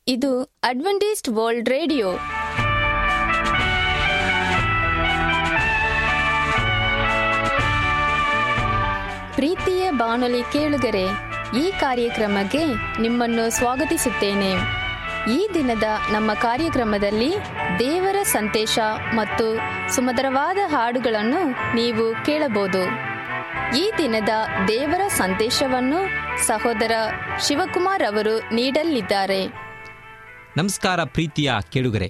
ಇದು Adventist world radio ಪ್ರೀತಿಯ ಬಾನುಲಿ ಕೇಳುಗರೆ ಈ ಕಾರ್ಯಕ್ರಮಕ್ಕೆ ನಿಮ್ಮನ್ನು ಸ್ವಾಗತಿಸುತ್ತೇನೆ ಈ ದಿನದ ನಮ್ಮ ಕಾರ್ಯಕ್ರಮದಲ್ಲಿ ದೇವರ ಸಂದೇಶ ಮತ್ತು ಸುಮಧುರವಾದ ಹಾಡುಗಳನ್ನು ನೀವು ಕೇಳಬಹುದು ಈ ದಿನದ ದೇವರ ಸಂದೇಶವನ್ನು ಸಹೋದರ ಶಿವಕುಮಾರ್ ಅವರು ನೀಡಲಿದ್ದಾರೆ ನಮಸ್ಕಾರ ಪ್ರೀತಿಯ ಕೇಳುಗರೆ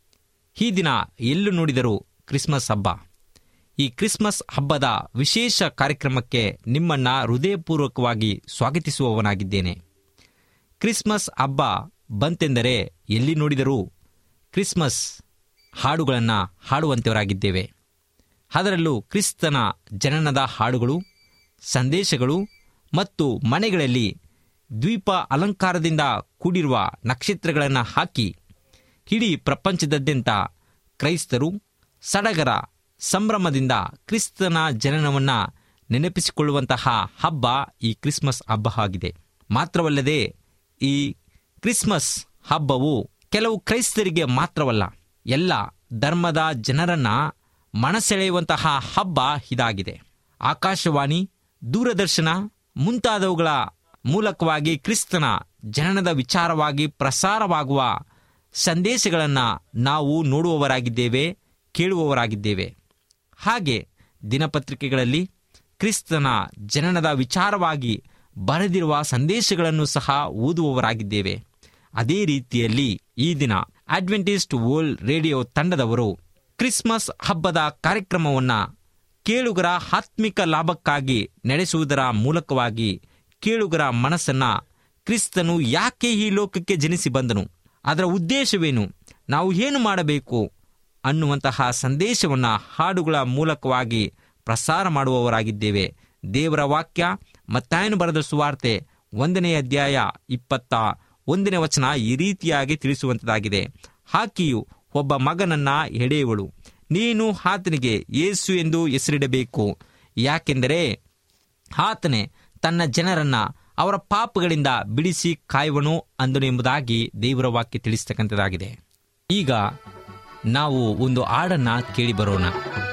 ಈ ದಿನ ಎಲ್ಲೂ ನೋಡಿದರೂ ಕ್ರಿಸ್ಮಸ್ ಹಬ್ಬ ಈ ಕ್ರಿಸ್ಮಸ್ ಹಬ್ಬದ ವಿಶೇಷ ಕಾರ್ಯಕ್ರಮಕ್ಕೆ ನಿಮ್ಮನ್ನ ಹೃದಯಪೂರ್ವಕವಾಗಿ ಸ್ವಾಗತಿಸುವವನಾಗಿದ್ದೇನೆ ಕ್ರಿಸ್ಮಸ್ ಹಬ್ಬ ಬಂತೆಂದರೆ ಎಲ್ಲಿ ನೋಡಿದರೂ ಕ್ರಿಸ್ಮಸ್ ಹಾಡುಗಳನ್ನು ಹಾಡುವಂತೆಯವರಾಗಿದ್ದೇವೆ ಅದರಲ್ಲೂ ಕ್ರಿಸ್ತನ ಜನನದ ಹಾಡುಗಳು ಸಂದೇಶಗಳು ಮತ್ತು ಮನೆಗಳಲ್ಲಿ ದ್ವೀಪ ಅಲಂಕಾರದಿಂದ ಕೂಡಿರುವ ನಕ್ಷತ್ರಗಳನ್ನು ಹಾಕಿ ಇಡೀ ಪ್ರಪಂಚದಾದ್ಯಂತ ಕ್ರೈಸ್ತರು ಸಡಗರ ಸಂಭ್ರಮದಿಂದ ಕ್ರಿಸ್ತನ ಜನನವನ್ನು ನೆನಪಿಸಿಕೊಳ್ಳುವಂತಹ ಹಬ್ಬ ಈ ಕ್ರಿಸ್ಮಸ್ ಹಬ್ಬ ಆಗಿದೆ ಮಾತ್ರವಲ್ಲದೆ ಈ ಕ್ರಿಸ್ಮಸ್ ಹಬ್ಬವು ಕೆಲವು ಕ್ರೈಸ್ತರಿಗೆ ಮಾತ್ರವಲ್ಲ ಎಲ್ಲ ಧರ್ಮದ ಜನರನ್ನ ಮನಸೆಳೆಯುವಂತಹ ಹಬ್ಬ ಇದಾಗಿದೆ ಆಕಾಶವಾಣಿ ದೂರದರ್ಶನ ಮುಂತಾದವುಗಳ ಮೂಲಕವಾಗಿ ಕ್ರಿಸ್ತನ ಜನನದ ವಿಚಾರವಾಗಿ ಪ್ರಸಾರವಾಗುವ ಸಂದೇಶಗಳನ್ನು ನಾವು ನೋಡುವವರಾಗಿದ್ದೇವೆ ಕೇಳುವವರಾಗಿದ್ದೇವೆ ಹಾಗೆ ದಿನಪತ್ರಿಕೆಗಳಲ್ಲಿ ಕ್ರಿಸ್ತನ ಜನನದ ವಿಚಾರವಾಗಿ ಬರೆದಿರುವ ಸಂದೇಶಗಳನ್ನು ಸಹ ಓದುವವರಾಗಿದ್ದೇವೆ ಅದೇ ರೀತಿಯಲ್ಲಿ ಈ ದಿನ ಅಡ್ವೆಂಟಿಸ್ಟ್ ವರ್ಲ್ಡ್ ರೇಡಿಯೋ ತಂಡದವರು ಕ್ರಿಸ್ಮಸ್ ಹಬ್ಬದ ಕಾರ್ಯಕ್ರಮವನ್ನು ಕೇಳುಗರ ಆತ್ಮಿಕ ಲಾಭಕ್ಕಾಗಿ ನಡೆಸುವುದರ ಮೂಲಕವಾಗಿ ಕೇಳುಗರ ಮನಸ್ಸನ್ನ ಕ್ರಿಸ್ತನು ಯಾಕೆ ಈ ಲೋಕಕ್ಕೆ ಜನಿಸಿ ಬಂದನು ಅದರ ಉದ್ದೇಶವೇನು ನಾವು ಏನು ಮಾಡಬೇಕು ಅನ್ನುವಂತಹ ಸಂದೇಶವನ್ನು ಹಾಡುಗಳ ಮೂಲಕವಾಗಿ ಪ್ರಸಾರ ಮಾಡುವವರಾಗಿದ್ದೇವೆ ದೇವರ ವಾಕ್ಯ ಮತ್ತಾಯನು ಬರೆದ ಸುವಾರ್ತೆ ಒಂದನೇ ಅಧ್ಯಾಯ ಇಪ್ಪತ್ತ ಒಂದನೇ ವಚನ ಈ ರೀತಿಯಾಗಿ ತಿಳಿಸುವಂಥದ್ದಾಗಿದೆ ಆಕೆಯು ಒಬ್ಬ ಮಗನನ್ನ ಎಡೆಯುವಳು ನೀನು ಆತನಿಗೆ ಯೇಸು ಎಂದು ಹೆಸರಿಡಬೇಕು ಯಾಕೆಂದರೆ ಆತನೇ ತನ್ನ ಜನರನ್ನ ಅವರ ಪಾಪಗಳಿಂದ ಬಿಡಿಸಿ ಕಾಯುವನು ಅಂದನು ಎಂಬುದಾಗಿ ದೇವರ ವಾಕ್ಯ ತಿಳಿಸ್ತಕ್ಕಂಥದ್ದಾಗಿದೆ ಈಗ ನಾವು ಒಂದು ಹಾಡನ್ನ ಕೇಳಿ ಬರೋಣ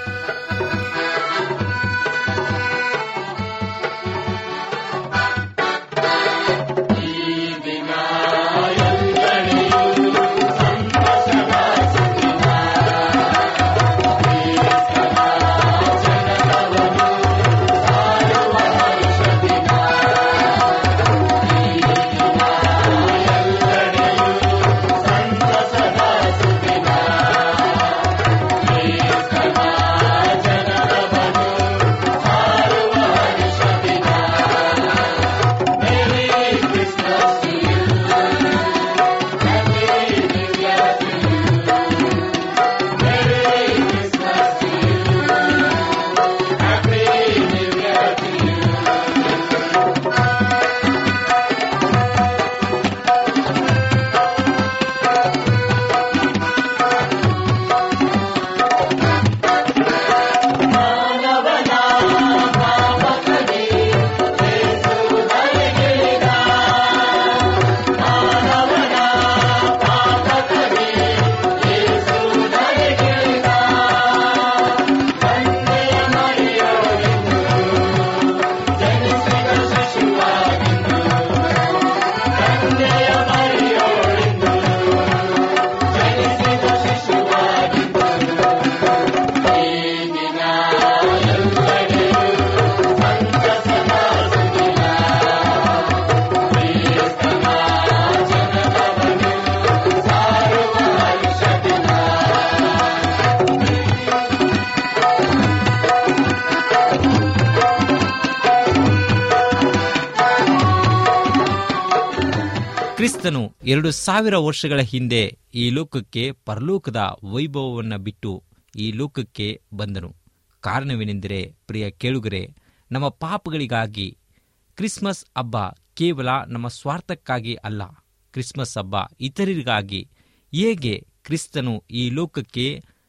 ಕ್ರಿಸ್ತನು ಎರಡು ಸಾವಿರ ವರ್ಷಗಳ ಹಿಂದೆ ಈ ಲೋಕಕ್ಕೆ ಪರಲೋಕದ ವೈಭವವನ್ನು ಬಿಟ್ಟು ಈ ಲೋಕಕ್ಕೆ ಬಂದನು ಕಾರಣವೇನೆಂದರೆ ಪ್ರಿಯ ಕೇಳುಗರೆ ನಮ್ಮ ಪಾಪಗಳಿಗಾಗಿ ಕ್ರಿಸ್ಮಸ್ ಹಬ್ಬ ಕೇವಲ ನಮ್ಮ ಸ್ವಾರ್ಥಕ್ಕಾಗಿ ಅಲ್ಲ ಕ್ರಿಸ್ಮಸ್ ಹಬ್ಬ ಇತರರಿಗಾಗಿ ಹೇಗೆ ಕ್ರಿಸ್ತನು ಈ ಲೋಕಕ್ಕೆ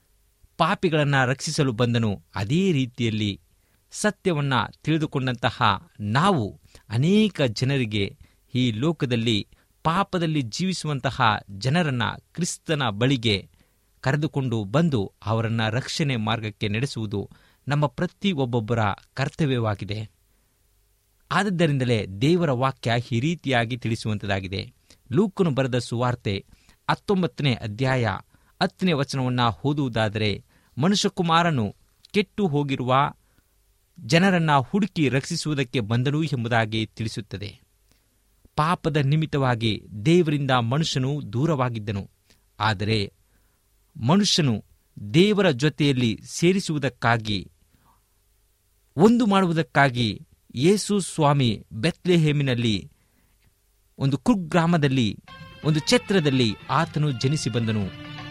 ಪಾಪಿಗಳನ್ನು ರಕ್ಷಿಸಲು ಬಂದನು ಅದೇ ರೀತಿಯಲ್ಲಿ ಸತ್ಯವನ್ನು ತಿಳಿದುಕೊಂಡಂತಹ ನಾವು ಅನೇಕ ಜನರಿಗೆ ಈ ಲೋಕದಲ್ಲಿ ಪಾಪದಲ್ಲಿ ಜೀವಿಸುವಂತಹ ಜನರನ್ನ ಕ್ರಿಸ್ತನ ಬಳಿಗೆ ಕರೆದುಕೊಂಡು ಬಂದು ಅವರನ್ನ ರಕ್ಷಣೆ ಮಾರ್ಗಕ್ಕೆ ನಡೆಸುವುದು ನಮ್ಮ ಪ್ರತಿ ಒಬ್ಬೊಬ್ಬರ ಕರ್ತವ್ಯವಾಗಿದೆ ಆದದ್ದರಿಂದಲೇ ದೇವರ ವಾಕ್ಯ ಈ ರೀತಿಯಾಗಿ ತಿಳಿಸುವಂಥದ್ದಾಗಿದೆ ಲೂಕನು ಬರೆದ ಸುವಾರ್ತೆ ಹತ್ತೊಂಬತ್ತನೇ ಅಧ್ಯಾಯ ಹತ್ತನೇ ವಚನವನ್ನು ಓದುವುದಾದರೆ ಮನುಷ್ಯಕುಮಾರನು ಕೆಟ್ಟು ಹೋಗಿರುವ ಜನರನ್ನ ಹುಡುಕಿ ರಕ್ಷಿಸುವುದಕ್ಕೆ ಬಂದನು ಎಂಬುದಾಗಿ ತಿಳಿಸುತ್ತದೆ ಪಾಪದ ನಿಮಿತ್ತವಾಗಿ ದೇವರಿಂದ ಮನುಷ್ಯನು ದೂರವಾಗಿದ್ದನು ಆದರೆ ಮನುಷ್ಯನು ದೇವರ ಜೊತೆಯಲ್ಲಿ ಸೇರಿಸುವುದಕ್ಕಾಗಿ ಒಂದು ಮಾಡುವುದಕ್ಕಾಗಿ ಯೇಸು ಸ್ವಾಮಿ ಬೆತ್ಲೆಹೇಮಿನಲ್ಲಿ ಒಂದು ಕುಗ್ರಾಮದಲ್ಲಿ ಒಂದು ಛತ್ರದಲ್ಲಿ ಆತನು ಜನಿಸಿ ಬಂದನು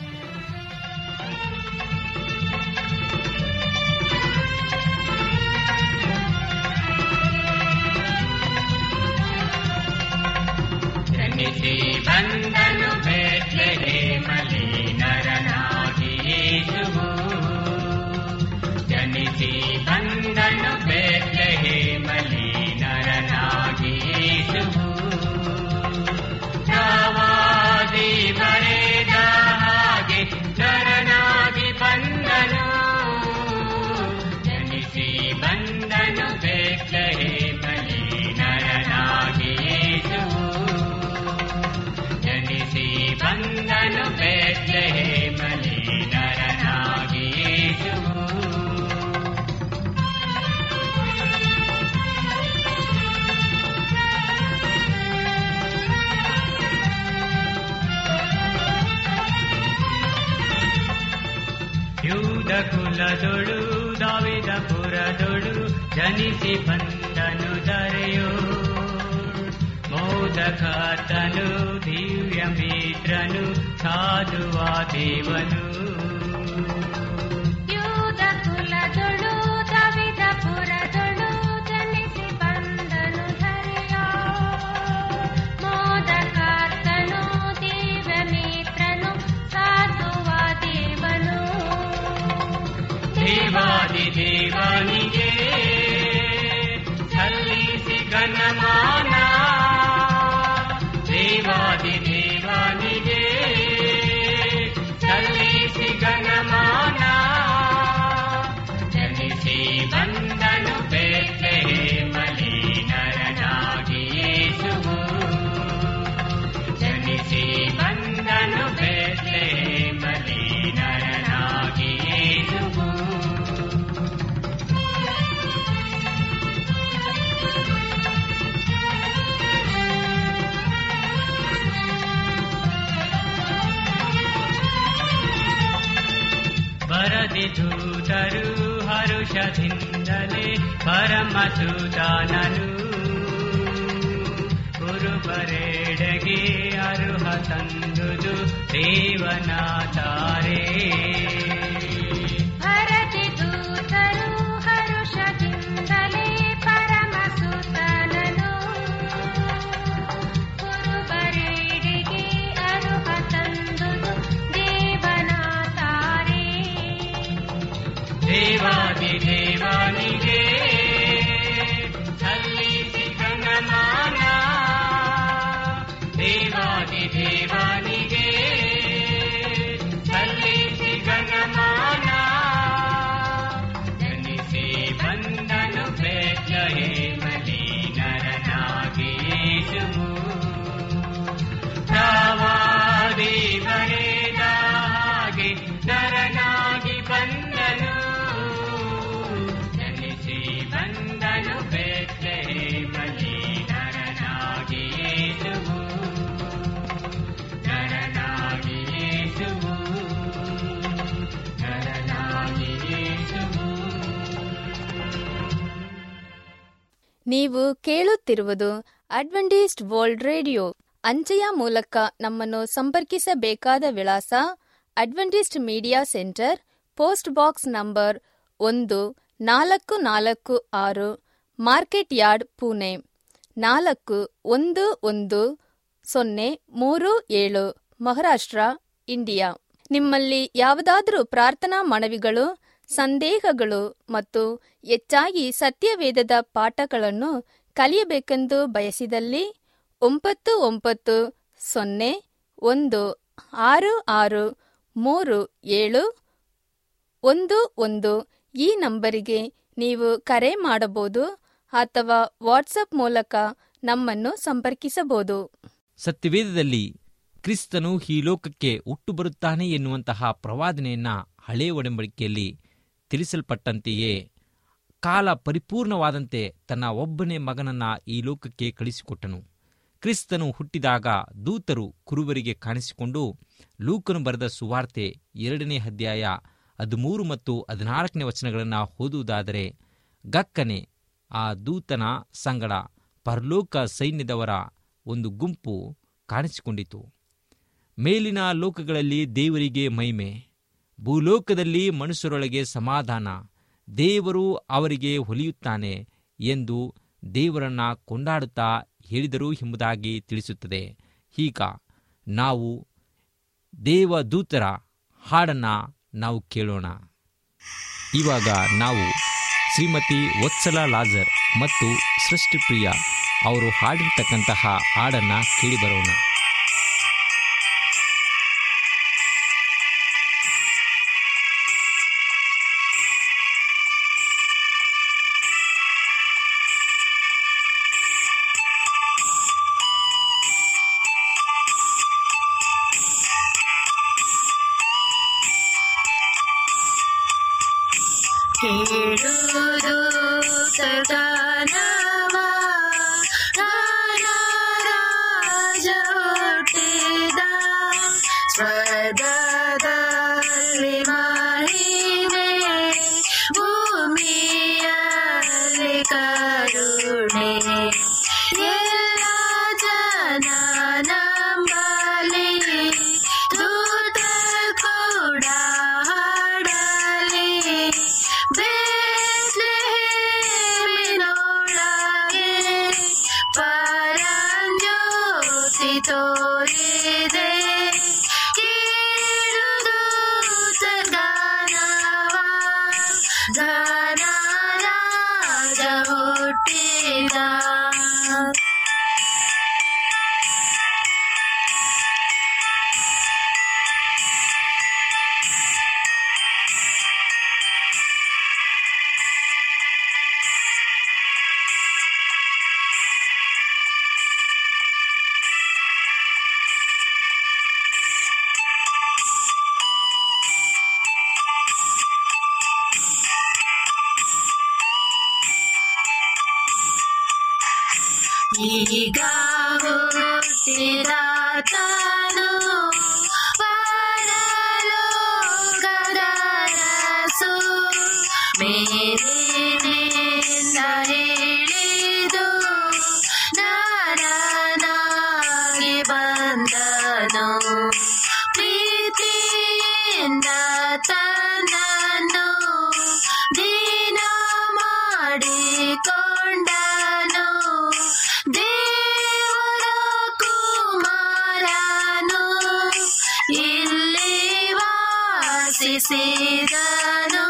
ಜನಿಸಿ ಬಂದನು ಬೆತ್ಲೆಹೇಮಲಿ ನರನಾಗಿ ಯೇಸುವು ಜನಿಸಿ ಬಂದನು ಬೆತ್ಲೆಹೇಮಲಿ ನರನಾಗಿ ಯೇಸುವು ಪ್ರವಾದಿ ಬರೆದ ಹಾಗೆ ನರನಾಗಿ ಬಂದನು ಜನಿಸಿ ಬಂದನು ಬೆತ್ಲೆಹೇಮಲಿ ನರನಾಗಿ ಯೇಸುವು ಜನಿಸಿ ಬಂದನು ಬೆತ್ಲೆಹೇಮಲಿ ನರನಾಗಿ ಯೇಸುವು ಯೂದ ಕುಲದೊಳು ದಾವಿದ ಪುರದೊಳು ಜನಿಸಿ ಬಂದನು ದರೆಯೋ ಮೋದಕಾತನು ದಿವ್ಯ ಮಿತ್ರನು ಸಾಧುವ ದೇವನು ಯೂದ ಕುಲದೊಳು ದವಿದ ಪುರದೊಳು ಜನಿಸಿ ಬಂದನು ಧರೆಯೋ ಮೋದಕಾರ್ತನು ದೇವ ಮಿತ್ರನು ಸಾಧುವ ದೇವನು ದೇವಾದಿ ದೇವನಿಗೆ ಸಲ್ಲಿಸಿ ಗಣಮಾನ ದೇವಾದಿ ದೇವನಿಗೆ ಸಲ್ಲಿಸಿ ಗಣಮಾನ ಜನಿಸಿ ಬಂದನು ಬೆತ್ಲೆಹೇಮಲಿ ನರನಾಗಿ ಯೇಸುವು ಜನಿಸಿ ಬಂದನು ಬೆತ್ಲೆಹೇಮಲಿ ನರನಾಗಿ ಯೇಸುವು ಬರದಿ ದೂತರು ಹರುಷದಿಂದಲೇ ಪರಮಸುತಾನನು ಗುರುಬರೆಡೆಗೆ ಅರುಹ ತಂದುದು ದೇವನಾತಾರೆ ಭರತಿ ದೂತರು ಹರುಷದಿಂದಲೇ ಪರಮಸುತನನು ಕುರುಬರೇಡಿಗೆ ಅರುಹ ತಂದುದು ದೇವನ ತಾರೆ ದೇವಾದಿ ದೇವನಿಗೆ ಸಲ್ಲಿಸಿ ಗಣಮಾನ ದೇವಾದಿ ದೇವನಿಗೆ ಸಲ್ಲಿಸಿ ಗಣಮಾನ ಜನಿಸಿ ಬಂದನು ಬೆತ್ಲೆಹೇಮಲಿ ನರನಾಗಿ ಯೇಸುವು ಪ್ರವಾದಿ ಬರೆದ ಹಾಗೆ ನರನಾಗಿ ಬಂದನು ಜನಿಸಿ ಬಂದನು ಬೆತ್ಲೆಹೇಮಲಿ ನರನಾಗಿ ಯೇಸುವು ನರನಾಗಿ ಯೇಸುವು ನರನಾಗಿ ಯೇಸುವು ನೀವು ಕೇಳುತ್ತಿರುವುದು ಅಡ್ವೆಂಟಿಸ್ಟ್ ವರ್ಲ್ಡ್ ರೇಡಿಯೋ ಅಂಚೆಯ ಮೂಲಕ ನಮ್ಮನ್ನು ಸಂಪರ್ಕಿಸಬೇಕಾದ ವಿಳಾಸ Adventist media centre post box number ಒಂದು ನಾಲ್ಕು ನಾಲ್ಕು ಆರು ಮಾರ್ಕೆಟ್ ಯಾರ್ಡ್ ಪುಣೆ ನಾಲ್ಕು ಒಂದು ಒಂದು ಸೊನ್ನೆ ಮೂರು ಏಳು ಮಹಾರಾಷ್ಟ್ರ ಇಂಡಿಯಾ ನಿಮ್ಮಲ್ಲಿ ಯಾವುದಾದರೂ ಪ್ರಾರ್ಥನಾ ಮನವಿಗಳು ಸಂದೇಹಗಳು ಮತ್ತು ಹೆಚ್ಚಾಗಿ ಸತ್ಯವೇದದ ಪಾಠಗಳನ್ನು ಕಲಿಯಬೇಕೆಂದು ಬಯಸಿದಲ್ಲಿ ಒಂಬತ್ತು ಒಂಬತ್ತು ಸೊನ್ನೆ ಒಂದು ಆರು ಆರು ಮೂರು ಏಳು ಒಂದು ಒಂದು ಈ ನಂಬರಿಗೆ ನೀವು ಕರೆ ಮಾಡಬಹುದು ಅಥವಾ ವಾಟ್ಸಪ್ ಮೂಲಕ ನಮ್ಮನ್ನು ಸಂಪರ್ಕಿಸಬಹುದು ಸತ್ಯವೇದದಲ್ಲಿ ಕ್ರಿಸ್ತನು ಈ ಲೋಕಕ್ಕೆ ಹುಟ್ಟು ಬರುತ್ತಾನೆ ಎನ್ನುವಂತಹ ಪ್ರವಾದನೆಯನ್ನ ಹಳೇ ಒಡಂಬಡಿಕೆಯಲ್ಲಿ ತಿಳಿಸಲ್ಪಟ್ಟಂತೆಯೇ ಕಾಲ ಪರಿಪೂರ್ಣವಾದಂತೆ ತನ್ನ ಒಬ್ಬನೇ ಮಗನನ್ನ ಈ ಲೋಕಕ್ಕೆ ಕಳಿಸಿಕೊಟ್ಟನು ಕ್ರಿಸ್ತನು ಹುಟ್ಟಿದಾಗ ದೂತರು ಕುರುಬರಿಗೆ ಕಾಣಿಸಿಕೊಂಡು ಲೂಕನು ಬರೆದ ಸುವಾರ್ತೆ ಎರಡನೇ ಅಧ್ಯಾಯ ಹದಿಮೂರು ಮತ್ತು ಹದಿನಾಲ್ಕನೇ ವಚನಗಳನ್ನು ಓದುವುದಾದರೆ ಗಕ್ಕನೆ ಆ ದೂತನ ಸಂಗಡ ಪರಲೋಕ ಸೈನ್ಯದವರ ಒಂದು ಗುಂಪು ಕಾಣಿಸಿಕೊಂಡಿತು ಮೇಲಿನ ಲೋಕಗಳಲ್ಲಿ ದೇವರಿಗೆ ಮಹಿಮೆ ಭೂಲೋಕದಲ್ಲಿ ಮನುಷ್ಯರೊಳಗೆ ಸಮಾಧಾನ ದೇವರು ಅವರಿಗೆ ಹೊಲಿಯುತ್ತಾನೆ ಎಂದು ದೇವರನ್ನ ಕೊಂಡಾಡುತ್ತಾ ಹೇಳಿದರು ಎಂಬುದಾಗಿ ತಿಳಿಸುತ್ತದೆ ಈಗ ನಾವು ದೇವದೂತರ ಹಾಡನ್ನ ನಾವು ಕೇಳೋಣ ಇವಾಗ ನಾವು ಶ್ರೀಮತಿ ವತ್ಸಲ ಲಾಜರ್ ಮತ್ತು ಸೃಷ್ಟಿಪ್ರಿಯ ಅವರು ಹಾಡಿರ್ತಕ್ಕಂತಹ ಹಾಡನ್ನ ಕೇಳಿ ಬರೋಣ ಕೇಳುವುದು ಸದನವ ರಾಜ ಹುಟ್ಟಿದ ಸ್ವರ್ಗದಲ್ಲಿ ಮಹಿಮೆ ಭೂಮಿಯಲ್ಲಿ ಕರುಣೆ ಎಲ್ಲ ಜನ ನಂಬಲಿ ದೂತ ಕೂಡ ಹಾಡಲಿ ಬೇತ್ಲೆಹೇಮಿನೊಳಗೆ ಪರಂಜ್ಯೋತಿ ತೋರಿದೆ ಕೇಳುದು ಸಗಾನವ ಘನ ರಾಜ ಹುಟ್ಟಿದ ಈಗ ಹುಟ್ಟಿದಾತನು ಪರಲೋಕದರಸು ಮೇಲಿನಿಂದ ಇಳಿದು ನರನಾಗಿ ಬಂದನು ಪ್ರೀತಿಯಿಂದ ತನ್ನನ್ನು ದೀನ ಮಾಡಿಕೊಂಡನು ದೇವರ ಕುಮಾರನು ಇಲ್ಲಿ ವಾಸಿಸಿದನು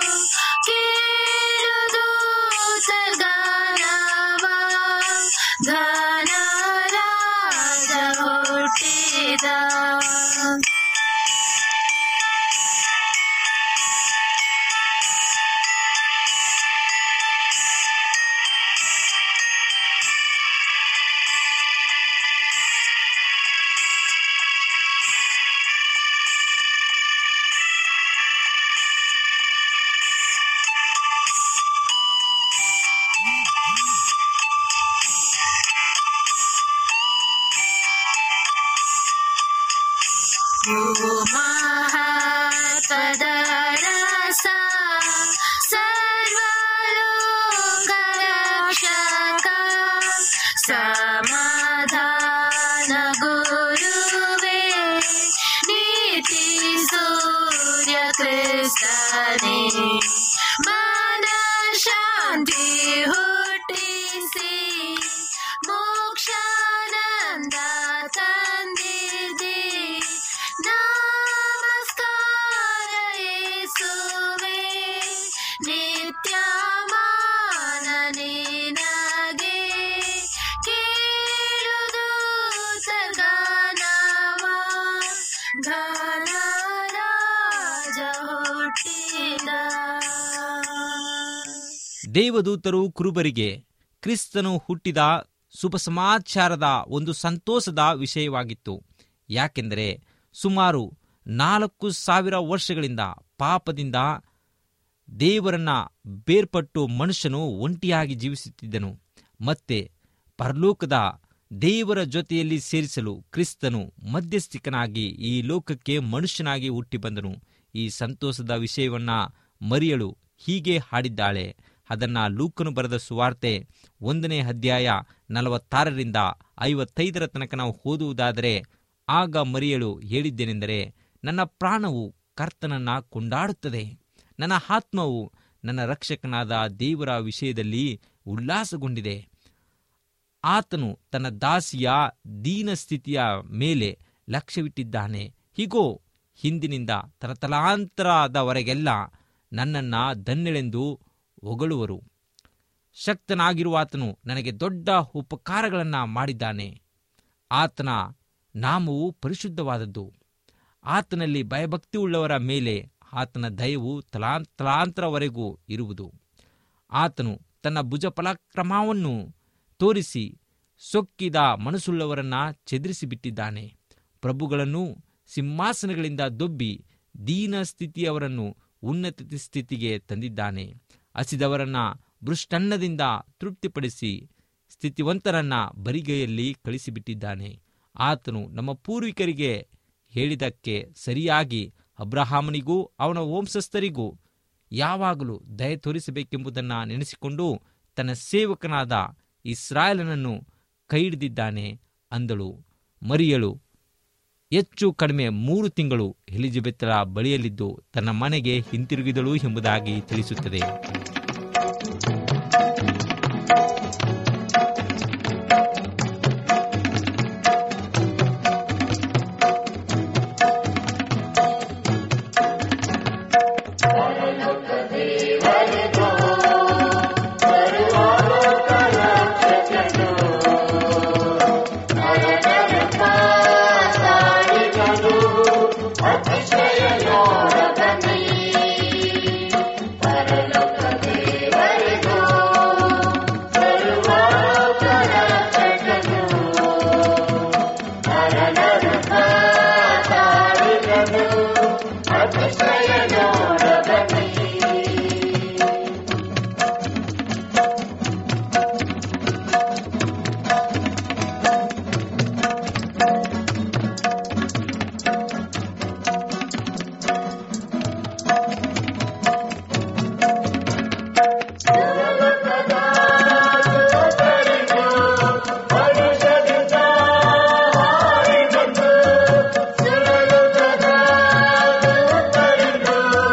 ಕೇಳುದು ಸಗಾನವ ಘನ ರಾಜ ಹುಟ್ಟಿದ ಮಹತ್ವದರಸ ಸರ್ವಲೋಕರಕ್ಷಕ ಸಮಾಧಾನ ಗುರುವೇ ನೀತಿ ಸೂರ್ಯ ಕ್ರಿಸ್ತನೇ ಮನ ಶಾಂತಿ ಹುಟ್ಟಿಸಿ ಮೋಕ್ಷಾನಂದ ತಂದಿದೆ ನಮಸ್ಕಾರ ಯೇಸುವೆ ನಿತ್ಯ ಮಾನ ನಿನಗೆ ಕೇಳುದು ಸಗಾನವ ಘನ ರಾಜ ಹುಟ್ಟಿದ ದೇವದೂತರು ಕುರುಬರಿಗೆ ಕ್ರಿಸ್ತನು ಹುಟ್ಟಿದ ಶುಭ ಸಮಾಚಾರದ ಒಂದು ಸಂತೋಷದ ವಿಷಯವಾಗಿತ್ತು ಯಾಕೆಂದರೆ ಸುಮಾರು ನಾಲ್ಕು ಸಾವಿರ ವರ್ಷಗಳಿಂದ ಪಾಪದಿಂದ ದೇವರನ್ನ ಬೇರ್ಪಟ್ಟು ಮನುಷ್ಯನು ಒಂಟಿಯಾಗಿ ಜೀವಿಸುತ್ತಿದ್ದನು ಮತ್ತೆ ಪರಲೋಕದ ದೇವರ ಜೊತೆಯಲ್ಲಿ ಸೇರಿಸಲು ಕ್ರಿಸ್ತನು ಮಧ್ಯಸ್ಥಿಕನಾಗಿ ಈ ಲೋಕಕ್ಕೆ ಮನುಷ್ಯನಾಗಿ ಹುಟ್ಟಿ ಬಂದನು ಈ ಸಂತೋಷದ ವಿಷಯವನ್ನ ಮರಿಯಳು ಹೀಗೆ ಹಾಡಿದ್ದಾಳೆ ಅದನ್ನ ಲೂಕನು ಬರೆದ ಸುವಾರ್ತೆ ಒಂದನೇ ಅಧ್ಯಾಯ ನಲವತ್ತಾರರಿಂದ ಐವತ್ತೈದರ ತನಕ ನಾವು ಓದುವುದಾದರೆ ಆಗ ಮರಿಯಳು ಹೇಳಿದ್ದೇನೆಂದರೆ ನನ್ನ ಪ್ರಾಣವು ಕರ್ತನನ್ನ ಕೊಂಡಾಡುತ್ತದೆ ನನ್ನ ಆತ್ಮವು ನನ್ನ ರಕ್ಷಕನಾದ ದೇವರ ವಿಷಯದಲ್ಲಿ ಉಲ್ಲಾಸಗೊಂಡಿದೆ ಆತನು ತನ್ನ ದಾಸಿಯ ದೀನ ಸ್ಥಿತಿಯ ಮೇಲೆ ಲಕ್ಷ್ಯವಿಟ್ಟಿದ್ದಾನೆ ಹೀಗೋ ಹಿಂದಿನಿಂದ ತಲತಲಾಂತರದವರೆಗೆಲ್ಲ ನನ್ನನ್ನ ಧನ್ಯಳೆಂದು ಹೊಗಳುವರು ಶಕ್ತನಾಗಿರುವಾತನು ನನಗೆ ದೊಡ್ಡ ಉಪಕಾರಗಳನ್ನು ಮಾಡಿದ್ದಾನೆ ಆತನ ನಾಮವು ಪರಿಶುದ್ಧವಾದದ್ದು ಆತನಲ್ಲಿ ಭಯಭಕ್ತಿ ಉಳ್ಳವರ ಮೇಲೆ ಆತನ ದಯವು ತಲಾಂ ತಲಾಂತರವರೆಗೂ ಇರುವುದು ಆತನು ತನ್ನ ಭುಜ ಪರಾಕ್ರಮವನ್ನು ತೋರಿಸಿ ಸೊಕ್ಕಿದ ಮನಸ್ಸುಳ್ಳವರನ್ನ ಚೆದರಿಸಿಬಿಟ್ಟಿದ್ದಾನೆ ಪ್ರಭುಗಳನ್ನು ಸಿಂಹಾಸನಗಳಿಂದ ದೊಬ್ಬಿ ದೀನ ಸ್ಥಿತಿಯವರನ್ನು ಉನ್ನತ ಸ್ಥಿತಿಗೆ ತಂದಿದ್ದಾನೆ ಹಸಿದವರನ್ನ ಭೃಷ್ಟನ್ನದಿಂದ ತೃಪ್ತಿಪಡಿಸಿ ಸ್ಥಿತಿವಂತರನ್ನ ಬರಿಗೈಯಲ್ಲಿ ಕಳಿಸಿಬಿಟ್ಟಿದ್ದಾನೆ ಆತನು ನಮ್ಮ ಪೂರ್ವಿಕರಿಗೆ ಹೇಳಿದಕ್ಕೆ ಸರಿಯಾಗಿ ಅಬ್ರಹಾಮನಿಗೂ ಅವನ ವಂಶಸ್ಥರಿಗೂ ಯಾವಾಗಲೂ ದಯ ತೋರಿಸಬೇಕೆಂಬುದನ್ನು ನೆನೆಸಿಕೊಂಡು ತನ್ನ ಸೇವಕನಾದ ಇಸ್ರಾಯೇಲನನ್ನು ಕೈಹಿಡಿದಿದ್ದಾನೆ ಅಂದಳು ಮರಿಯಳು ಹೆಚ್ಚು ಕಡಿಮೆ ಮೂರು ತಿಂಗಳು ಎಲಿಜಬೆತ್ತರ ಬಳಿಯಲ್ಲಿದ್ದು ತನ್ನ ಮನೆಗೆ ಹಿಂತಿರುಗಿದಳು ಎಂಬುದಾಗಿ ತಿಳಿಸುತ್ತದೆ ಿ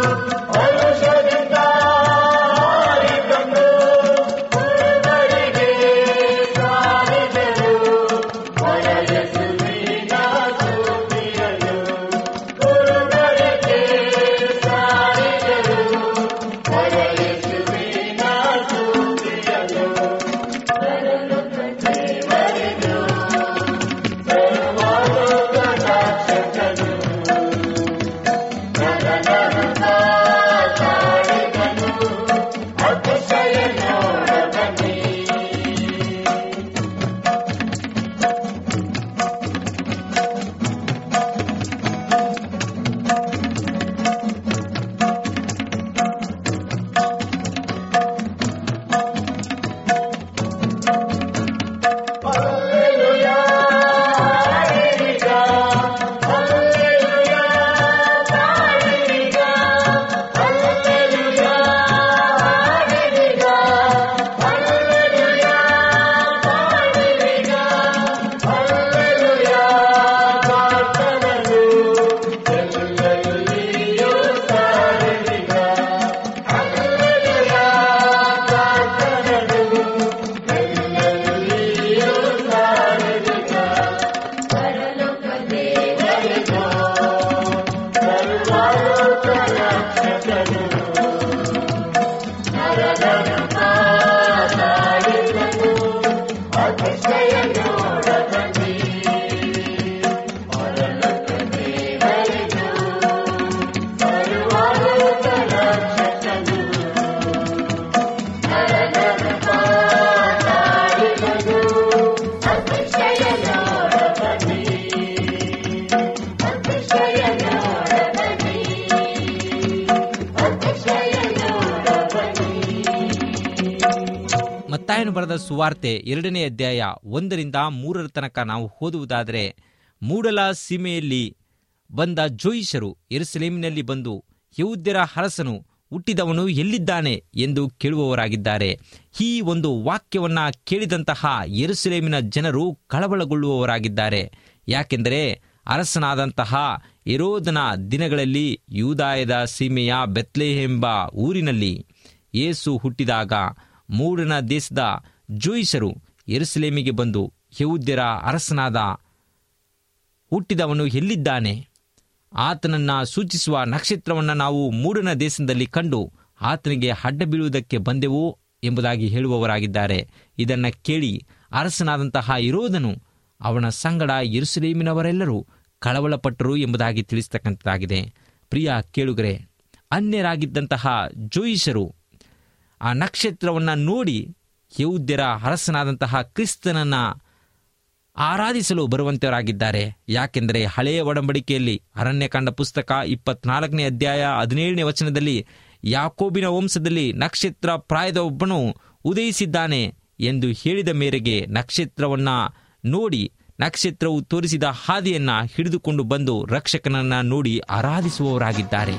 ಮತ್ತಾಯನು ಬರೆದ ಸುವಾರ್ತೆ ಎರಡನೇ ಅಧ್ಯಾಯ ಒಂದರಿಂದ ಮೂರರ ತನಕ ನಾವು ಓದುವುದಾದರೆ ಮೂಡಲ ಸೀಮೆಯಲ್ಲಿ ಬಂದ ಜೋಯಿಷರು ಎರುಸಲೇಮಿನಲ್ಲಿ ಬಂದು ಯಹೂದ್ಯರ ಅರಸನು ಹುಟ್ಟಿದವನು ಎಲ್ಲಿದ್ದಾನೆ ಎಂದು ಕೇಳುವವರಾಗಿದ್ದಾರೆ ಈ ಒಂದು ವಾಕ್ಯವನ್ನ ಕೇಳಿದಂತಹ ಎರುಸಲೇಮಿನ ಜನರು ಕಳವಳಗೊಳ್ಳುವವರಾಗಿದ್ದಾರೆ ಯಾಕೆಂದರೆ ಅರಸನಾದಂತಹ ಎರೋದನ ದಿನಗಳಲ್ಲಿ ಯೂದಾಯದ ಸೀಮೆಯ ಬೆತ್ಲೆಹೆಂಬ ಊರಿನಲ್ಲಿ ಯೇಸು ಹುಟ್ಟಿದಾಗ ಮೂಡನ ದೇಶದ ಜೋಯಿಸರು ಎರುಸಲೇಮಿಗೆ ಬಂದು ಯಹೂದ್ಯರ ಅರಸನಾದ ಹುಟ್ಟಿದವನು ಎಲ್ಲಿದ್ದಾನೆ ಆತನನ್ನ ಸೂಚಿಸುವ ನಕ್ಷತ್ರವನ್ನು ನಾವು ಮೂಡನ ದೇಶದಲ್ಲಿ ಕಂಡು ಆತನಿಗೆ ಅಡ್ಡ ಬೀಳುವುದಕ್ಕೆ ಬಂದೆವು ಎಂಬುದಾಗಿ ಹೇಳುವವರಾಗಿದ್ದಾರೆ ಇದನ್ನ ಕೇಳಿ ಅರಸನಾದಂತಹ ಇರೋದನು ಅವನ ಸಂಗಡ ಯೆರೂಸಲೇಮಿನವರೆಲ್ಲರೂ ಕಳವಳಪಟ್ಟರು ಎಂಬುದಾಗಿ ತಿಳಿಸ್ತಕ್ಕಂಥದ್ದಾಗಿದೆ ಪ್ರಿಯ ಕೇಳುಗರೆ ಅನ್ಯರಾಗಿದ್ದಂತಹ ಜೋಯಿಷರು ಆ ನಕ್ಷತ್ರವನ್ನು ನೋಡಿ ಯಹೂದ್ಯರ ಅರಸನಾದಂತಹ ಕ್ರಿಸ್ತನನ್ನ ಆರಾಧಿಸಲು ಬರುವಂತವರಾಗಿದ್ದಾರೆ ಯಾಕೆಂದರೆ ಹಳೆಯ ಒಡಂಬಡಿಕೆಯಲ್ಲಿ ಅರಣ್ಯಕಾಂಡ ಪುಸ್ತಕ ಇಪ್ಪತ್ನಾಲ್ಕನೇ ಅಧ್ಯಾಯ ಹದಿನೇಳನೇ ವಚನದಲ್ಲಿ ಯಾಕೋಬಿನ ವಂಶದಲ್ಲಿ ನಕ್ಷತ್ರ ಪ್ರಾಯದ ಒಬ್ಬನು ಉದಯಿಸಿದ್ದಾನೆ ಎಂದು ಹೇಳಿದ ಮೇರೆಗೆ ನಕ್ಷತ್ರವನ್ನ ನೋಡಿ ನಕ್ಷತ್ರವು ತೋರಿಸಿದ ಹಾದಿಯನ್ನ ಹಿಡಿದುಕೊಂಡು ಬಂದು ರಕ್ಷಕನನ್ನ ನೋಡಿ ಆರಾಧಿಸುವವರಾಗಿದ್ದಾರೆ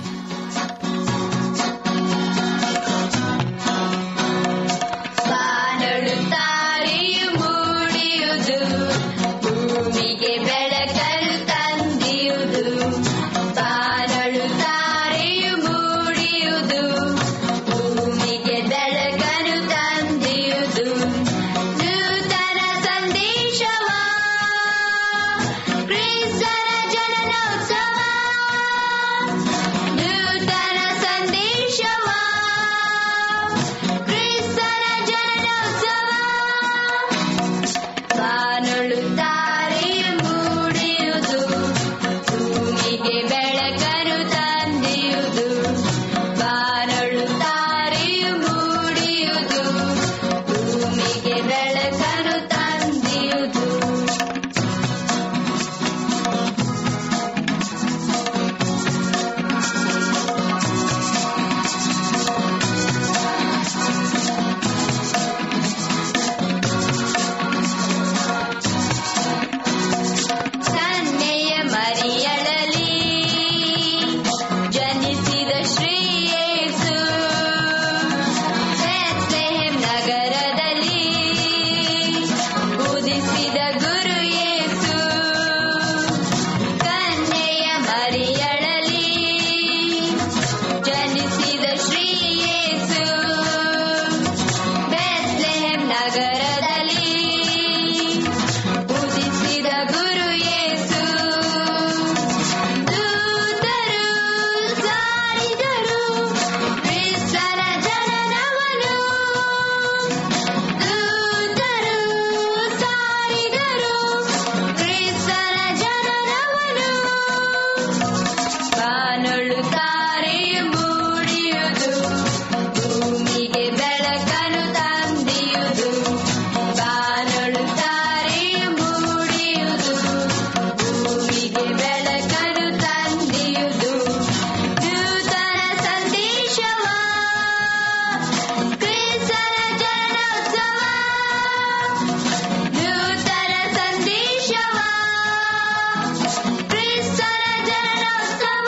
ಬಾನಳುತ್ತಾರೆಯು ಮೂಡಿಯುವುದು ಭೂಮಿಗೆ ಬೆಳಕನ್ನು ತಂದಿಯುವುದು ಬಾನಳುತ್ತಾರೆಯು ಮೂಡಿಯುವುದು ಭೂಮಿಗೆ ಬೆಳಕನ್ನು ತಂದಿಯುವುದು ನೂತನ ಸಂದೇಶವ ಕ್ರಿಸ್ತನ ಜನನೋತ್ಸವ ನೂತನ ಸಂದೇಶವ ಕ್ರಿಸ್ತನ ಜನನೋತ್ಸವ ಬಾನುಳುತ್ತಾರೆ ಮೂಡಿಯುವುದು ಭೂಮಿಗೆ ಬೆಳಕನ್ನು ತಂದಿಯುವುದು ಬಾನುಳುತ್ತಾರೆ ಮೂಡಿಯುವುದು ಭೂಮಿಗೆ ಬೆಳಕನ್ನು ತಂದಿಯುವುದು ಕನ್ಯೆಯ ಮರಿಯಳಲಿ ಜನಿಸಿದ ಶ್ರೀಯೇಸು ಬೆತ್ಲೆಹೆಮ್ ನಗರದಲ್ಲಿ ಉದಿಸಿದ ಗುರು ಯೇಸು ಕನ್ಯೆಯ ಮರಿಯಳಲಿ ಜನಿಸಿದ ಶ್ರೀಯೇಸು ಬೆತ್ಲೆಹೆಮ್ ನಗರದಲ್ಲಿ ಉದಿಸಿದ ಗುರು ಯೇಸು ದೂತರು ಸಾರಿದರು ಕ್ರಿಸ್ತನ ಜನನವನು ದೂತರು ಸಾರಿದರು ಕ್ರಿಸ್ತನ ಜನನವನು ಬಾನುಳುತ್ತಾರೆ ಮೂಡಿಯುವುದು ಭೂಮಿಗೆ ಬೆಳಕನ್ನು ತಂದಿಯುವುದು ಬಾನುಳುತ್ತಾರೆ ಮೂಡಿಯುವುದು ಭೂಮಿಗೆ ಬೆಳಕನ್ನು ತಂದಿಯುವುದು ನೂತನ ಸಂದೇಶವ ಕ್ರಿಸ್ತನ ಜನೋತ್ಸವ ನೂತನ ಸಂದೇಶವ ಕ್ರಿಸ್ತನ ಜನೋತ್ಸವ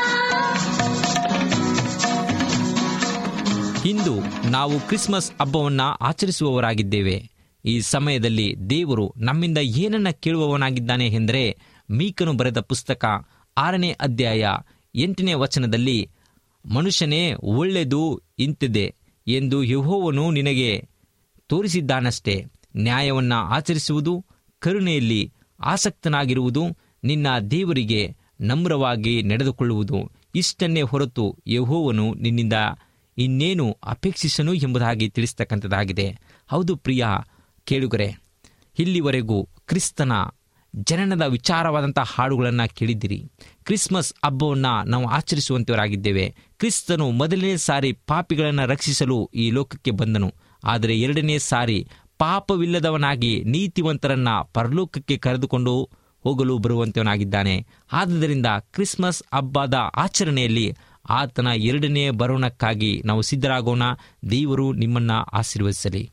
ಇಂದು ನಾವು ಕ್ರಿಸ್ಮಸ್ ಹಬ್ಬವನ್ನ ಆಚರಿಸುವವರಾಗಿದ್ದೇವೆ ಈ ಸಮಯದಲ್ಲಿ ದೇವರು ನಮ್ಮಿಂದ ಏನನ್ನ ಕೇಳುವವನಾಗಿದ್ದಾನೆ ಎಂದರೆ ಮೀಕನು ಬರೆದ ಪುಸ್ತಕ ಆರನೇ ಅಧ್ಯಾಯ ಎಂಟನೇ ವಚನದಲ್ಲಿ ಮನುಷ್ಯನೇ ಒಳ್ಳೆಯದು ಇಂತಿದೆ ಎಂದು ಯಹೋವನು ನಿನಗೆ ತೋರಿಸಿದ್ದಾನಷ್ಟೇ ನ್ಯಾಯವನ್ನ ಆಚರಿಸುವುದು ಕರುಣೆಯಲ್ಲಿ ಆಸಕ್ತನಾಗಿರುವುದು ನಿನ್ನ ದೇವರಿಗೆ ನಮ್ರವಾಗಿ ನಡೆದುಕೊಳ್ಳುವುದು ಇಷ್ಟನ್ನೇ ಹೊರತು ಯಹೋವನು ನಿನ್ನಿಂದ ಇನ್ನೇನು ಅಪೇಕ್ಷಿಸನು ಎಂಬುದಾಗಿ ತಿಳಿಸ್ತಕ್ಕಂಥದ್ದಾಗಿದೆ ಹೌದು ಪ್ರಿಯ ಕೇಳುಗರೆ ಇಲ್ಲಿವರೆಗೂ ಕ್ರಿಸ್ತನ ಜನನದ ವಿಚಾರವಾದಂಥ ಹಾಡುಗಳನ್ನು ಕೇಳಿದ್ದೀರಿ ಕ್ರಿಸ್ಮಸ್ ಹಬ್ಬವನ್ನು ನಾವು ಆಚರಿಸುವಂತವರಾಗಿದ್ದೇವೆ ಕ್ರಿಸ್ತನು ಮೊದಲನೇ ಸಾರಿ ಪಾಪಿಗಳನ್ನು ರಕ್ಷಿಸಲು ಈ ಲೋಕಕ್ಕೆ ಬಂದನು ಆದರೆ ಎರಡನೇ ಸಾರಿ ಪಾಪವಿಲ್ಲದವನಾಗಿ ನೀತಿವಂತರನ್ನ ಪರಲೋಕಕ್ಕೆ ಕರೆದುಕೊಂಡು ಹೋಗಲು ಬರುವಂತವನಾಗಿದ್ದಾನೆ ಆದ್ದರಿಂದ ಕ್ರಿಸ್ಮಸ್ ಹಬ್ಬದ ಆಚರಣೆಯಲ್ಲಿ ಆತನ ಎರಡನೇ ಬರೋಣಕ್ಕಾಗಿ ನಾವು ಸಿದ್ಧರಾಗೋಣ ದೇವರು ನಿಮ್ಮನ್ನ ಆಶೀರ್ವದಿಸಲಿ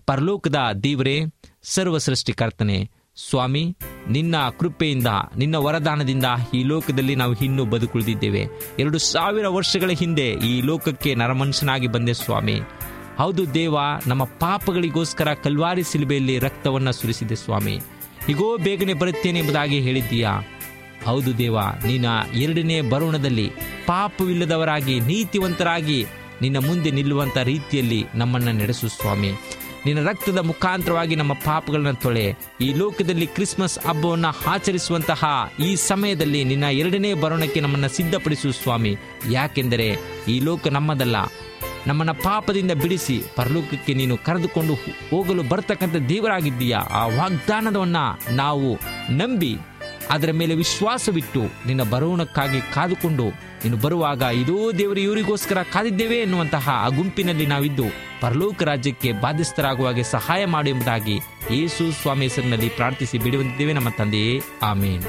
ಪರಲೋಕದ ದೇವರೇ ಸರ್ವ ಸೃಷ್ಟಿಕರ್ತನೆ ಸ್ವಾಮಿ ನಿನ್ನ ಕೃಪೆಯಿಂದ ನಿನ್ನ ವರದಾನದಿಂದ ಈ ಲೋಕದಲ್ಲಿ ನಾವು ಇನ್ನೂ ಬದುಕುಳಿದಿದ್ದೇವೆ ಎರಡು ಸಾವಿರ ವರ್ಷಗಳ ಹಿಂದೆ ಈ ಲೋಕಕ್ಕೆ ನರಮನುಷ್ಯನಾಗಿ ಬಂದೆ ಸ್ವಾಮಿ ಹೌದು ದೇವ ನಮ್ಮ ಪಾಪಗಳಿಗೋಸ್ಕರ ಕಲ್ವಾರಿ ಸಿಲುಬೆಯಲ್ಲಿ ರಕ್ತವನ್ನು ಸುರಿಸಿದೆ ಸ್ವಾಮಿ ಹೀಗೋ ಬೇಗನೆ ಬರುತ್ತೇನೆ ಎಂಬುದಾಗಿ ಹೇಳಿದ್ದೀಯಾ ಹೌದು ದೇವ ನಿನ್ನ ಎರಡನೇ ಬರೋಣದಲ್ಲಿ ಪಾಪವಿಲ್ಲದವರಾಗಿ ನೀತಿವಂತರಾಗಿ ನಿನ್ನ ಮುಂದೆ ನಿಲ್ಲುವಂತ ರೀತಿಯಲ್ಲಿ ನಮ್ಮನ್ನು ನಡೆಸು ಸ್ವಾಮಿ ನಿನ್ನ ರಕ್ತದ ಮುಖಾಂತರವಾಗಿ ನಮ್ಮ ಪಾಪಗಳನ್ನ ತೊಳೆ ಈ ಲೋಕದಲ್ಲಿ ಕ್ರಿಸ್ಮಸ್ ಹಬ್ಬವನ್ನು ಆಚರಿಸುವಂತಹ ಈ ಸಮಯದಲ್ಲಿ ನಿನ್ನ ಎರಡನೇ ಬರೋಣಕ್ಕೆ ನಮ್ಮನ್ನು ಸಿದ್ಧಪಡಿಸು ಸ್ವಾಮಿ ಯಾಕೆಂದರೆ ಈ ಲೋಕ ನಮ್ಮದಲ್ಲ ನಮ್ಮನ್ನ ಪಾಪದಿಂದ ಬಿಡಿಸಿ ಪರಲೋಕಕ್ಕೆ ನೀನು ಕರೆದುಕೊಂಡು ಹೋಗಲು ಬರ್ತಕ್ಕಂಥ ದೇವರಾಗಿದ್ದೀಯಾ ಆ ವಾಗ್ದಾನದವನ್ನ ನಾವು ನಂಬಿ ಅದರ ಮೇಲೆ ವಿಶ್ವಾಸವಿಟ್ಟು ನಿನ್ನ ಬರೋಣಕ್ಕಾಗಿ ಕಾದುಕೊಂಡು ನೀನು ಬರುವಾಗ ಇದೋ ದೇವರು ಇವರಿಗೋಸ್ಕರ ಕಾದಿದ್ದೇವೆ ಎನ್ನುವಂತಹ ಆ ಗುಂಪಿನಲ್ಲಿ ನಾವಿದ್ದು ಪರಲೋಕ ರಾಜ್ಯಕ್ಕೆ ಬಾಧ್ಯಸ್ಥರಾಗುವಾಗೆ ಸಹಾಯ ಮಾಡು ಎಂಬುದಾಗಿ ಯೇಸು ಸ್ವಾಮಿ ಹೆಸರಿನಲ್ಲಿ ಪ್ರಾರ್ಥಿಸಿ ಬಿಡುವಂತಿದ್ದೇವೆ ನಮ್ಮ ತಂದೆಯೇ ಆಮೇನ್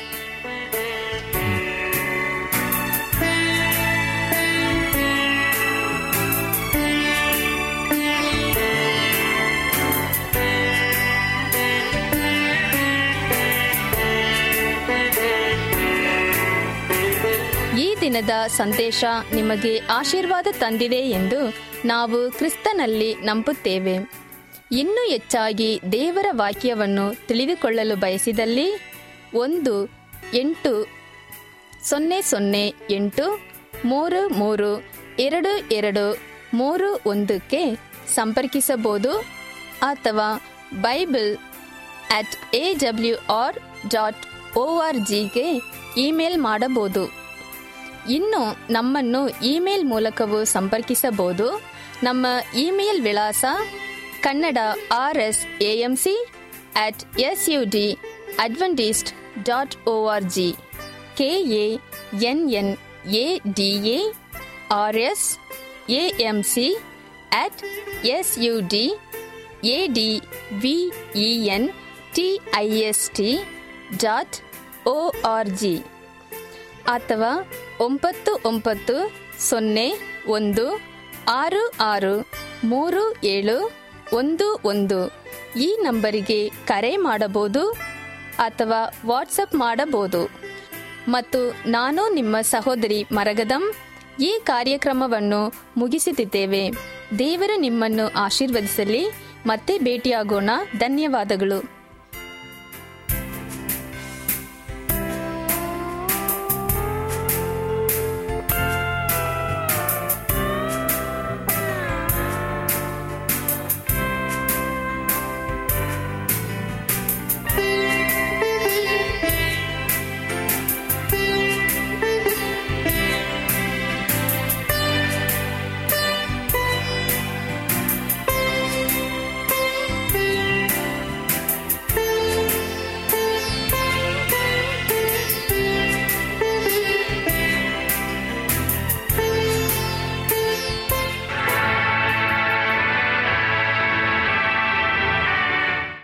ಈ ದಿನದ ಸಂದೇಶ ನಿಮಗೆ ಆಶೀರ್ವಾದ ತಂದಿದೆ ಎಂದು ನಾವು ಕ್ರಿಸ್ತನಲ್ಲಿ ನಂಬುತ್ತೇವೆ ಇನ್ನೂ ಹೆಚ್ಚಾಗಿ ದೇವರ ವಾಕ್ಯವನ್ನು ತಿಳಿದುಕೊಳ್ಳಲು ಬಯಸಿದಲ್ಲಿ ಒಂದು ಎಂಟು ಸೊನ್ನೆ ಸೊನ್ನೆ ಎಂಟು ಮೂರು ಮೂರು ಎರಡು ಎರಡು ಮೂರು ಒಂದಕ್ಕೆ ಸಂಪರ್ಕಿಸಬಹುದು ಅಥವಾ Bible at A W R dot O R ಜಿಗೆ ಇಮೇಲ್ ಮಾಡಬಹುದು ಇನ್ನು ನಮ್ಮನ್ನು ಇಮೇಲ್ ಮೂಲಕವೂ ಸಂಪರ್ಕಿಸಬಹುದು ನಮ್ಮ ಇಮೇಲ್ ವಿಳಾಸ Kannada R S AMC at S U D adventist dot O R G K A N N A D A R S A M C at S U D A D V E N T I S T dot O R G ಅಥವಾ ಒಂಬತ್ತು ಒಂಬತ್ತು ಸೊನ್ನೆ ಒಂದು ಆರು ಆರು ಮೂರು ಏಳು ಒಂದು ಒಂದು ಈ ನಂಬರಿಗೆ ಕರೆ ಮಾಡಬಹುದು ಅಥವಾ ವಾಟ್ಸಪ್ ಮಾಡಬಹುದು ಮತ್ತು ನಾನು ನಿಮ್ಮ ಸಹೋದರಿ ಮರಗದಂ ಈ ಕಾರ್ಯಕ್ರಮವನ್ನು ಮುಗಿಸುತ್ತಿದ್ದೇವೆ ದೇವರು ನಿಮ್ಮನ್ನು ಆಶೀರ್ವದಿಸಲಿ ಮತ್ತೆ ಭೇಟಿಯಾಗೋಣ ಧನ್ಯವಾದಗಳು